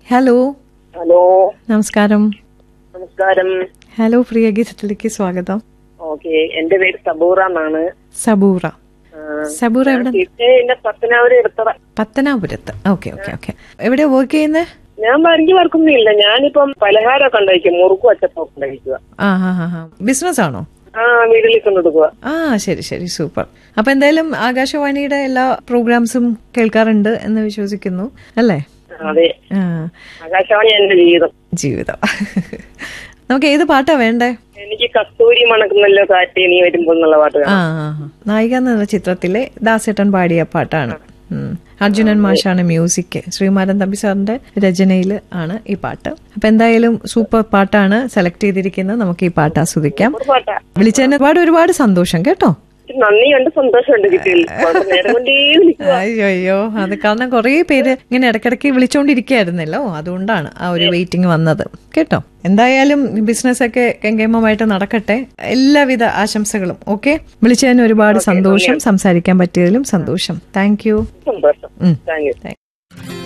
Hello hello നമസ്കാരം നമസ്കാരം hello പ്രിയ ഗീതത്തിലേക്ക് സ്വാഗതം ഓക്കെ എന്റെ പേര് സബൂറ എന്നാണ് സബൂറ സബൂറ എവിടെ എന്റെ പത്തനാപുരം എടുത്തറ പത്തനാപുരത്ത് ഓക്കെ ഓക്കെ ഓക്കെ എവിടെ വർക്ക് ചെയ്യുന്നത് ഞാൻ എനിക്ക് വർക്കൊന്നുമില്ല ഞാനിപ്പം പലഹാരമൊക്കെ ഉണ്ടായിരിക്കും മുറുക്കും അച്ചപ്പൊക്കെ ഉണ്ടായിരിക്കുക ആ ഹാ ഹാ ഹാ ബിസിനസ് ആണോ ആ വീട്ടിലേക്ക് കൊണ്ടെടുക്കുക ആ ശരി ശരി സൂപ്പർ അപ്പൊ എന്തായാലും ആകാശവാണിയുടെ എല്ലാ പ്രോഗ്രാംസും കേൾക്കാറുണ്ട് എന്ന് വിശ്വസിക്കുന്നു അല്ലേ അതെ ആ ആകാശവാണി എന്റെ ജീവിതം ജീവിതം നമുക്ക് ഏത് പാട്ടാ വേണ്ടേ എനിക്ക് കസ്തൂരി മണക്കുന്നല്ലോ കാറ്റേ നീ വരുമ്പോ എന്നുള്ള പാട്ട് ആ വേണം. ആ, ആ. നായിക എന്ന ചിത്രത്തിലെ ദാസേട്ടൻ പാടിയ പാട്ടാണ് ഉം. അർജുനൻ മാഷാണ് മ്യൂസിക് ശ്രീമാരൻ തമ്പി സാറിന്റെ രചനയിൽ ആണ് ഈ പാട്ട് അപ്പൊ എന്തായാലും സൂപ്പർ പാട്ടാണ് സെലക്ട് ചെയ്തിരിക്കുന്നത് നമുക്ക് ഈ പാട്ട് ആസ്വദിക്കാം ഒരു പാട്ടാ വിളിച്ചതിന് ഒരുപാട് ഒരുപാട് സന്തോഷം കേട്ടോ എനിക്ക് നന്ദിയുണ്ട് സന്തോഷമുണ്ട് കിട്ടിയതിൽ കുഴപ്പം നേരം കൊണ്ടേ വിളിക്കുക അയ്യോ അയ്യോ അത് കാരണം കുറേ പേര് ഇങ്ങനെ ഇടയ്ക്കിടയ്ക്ക് വിളിച്ചോണ്ടിരിക്കുകയായിരുന്നല്ലോ അതുകൊണ്ടാണ് ആ ഒരു വെയിറ്റിംഗ് വന്നത് കേട്ടോ എന്തായാലും ബിസിനസ് ഒക്കെ കെങ്കേമമായിട്ട് നടക്കട്ടെ എല്ലാവിധ ആശംസകളും ഓക്കെ വിളിച്ചതിന് ഒരുപാട് സന്തോഷം സംസാരിക്കാൻ പറ്റിയതിലും സന്തോഷം താങ്ക് യു സന്തോഷം ഉം. Thank you